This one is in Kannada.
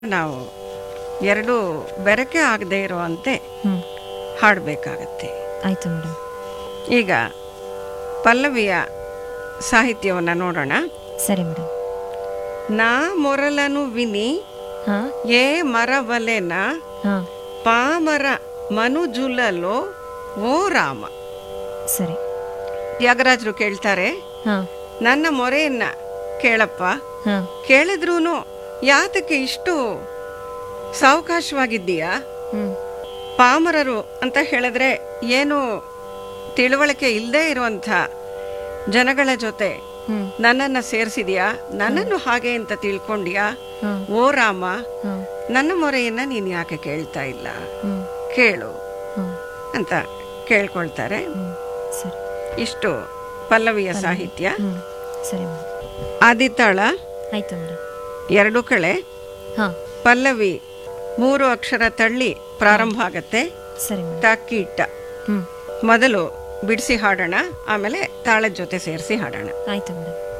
ನಾವು ಎರಡು ಬೆರಕೆ ಆಗದೆ ಇರುವಂತೆ ಹ್ಞೂ ಹಾಡಬೇಕಾಗತ್ತೆ ಆಯಿತು ಮೇಡಮ್ ಈಗ ಪಲ್ಲವಿಯ ಸಾಹಿತ್ಯವನ್ನು ನೋಡೋಣ ಸರಿ ಮೇಡಮ್ ನಾ ಮೊರಲನು ವಿನಿ ಹಾಂ ಏ ಮರವಲೆನ ಹಾಂ ಪಾಮರ ಮನುಜುಲಲೋ ಓ ರಾಮ ಸರಿ ತ್ಯಾಗರಾಜರು ಕೇಳ್ತಾರೆ ಹಾಂ ನನ್ನ ಮೊರೆಯನ್ನ ಕೇಳಪ್ಪ ಹಾಂ ಕೇಳಿದ್ರೂ ಯಾತಕ್ಕೆ ಇಷ್ಟು ಸಾವಕಾಶವಾಗಿದ್ದೀಯಾ ಹ್ಞೂ ಪಾಮರರು ಅಂತ ಹೇಳಿದ್ರೆ ಏನು ತಿಳುವಳಿಕೆ ಇಲ್ಲದೆ ಇರುವಂಥ ಜನಗಳ ಜೊತೆ ಹ್ಞೂ ನನ್ನನ್ನು ಸೇರಿಸಿದ್ಯಾ ನನ್ನನ್ನು ಹಾಗೆ ಅಂತ ತಿಳ್ಕೊಂಡ್ಯಾ ಹಾಂ ಓ ರಾಮ ಹಾಂ ನನ್ನ ಮೊರೆಯನ್ನ ನೀನು ಯಾಕೆ ಕೇಳ್ತಾ ಇಲ್ಲ ಹ್ಞೂ ಕೇಳು ಹಾಂ ಅಂತ ಕೇಳ್ಕೊಳ್ತಾರೆ ಹ್ಞೂ ಸರಿ ಇಷ್ಟು ಪಲ್ಲವಿಯ ಸಾಹಿತ್ಯ ಹ್ಞೂ ಸರಿ ಮೇಡಮ್ ಆದಿತಾಳ ಆಯಿತು ಮೇಡಮ್ ಎರಡು ಕಳೆ ಹಾಂ ಪಲ್ಲವಿ ಮೂರು ಅಕ್ಷರ ತಳ್ಳಿ ಪ್ರಾರಂಭ ಆಗತ್ತೆ ಸರಿ ಮೇಡಮ್ ತಾಕೀಟ ಹ್ಞೂ ಮೊದಲು ಬಿಡಿಸಿ ಹಾಡೋಣ ಆಮೇಲೆ ತಾಳದ ಜೊತೆ ಸೇರಿಸಿ ಹಾಡೋಣ ಆಯಿತು ಮೇಡಮ್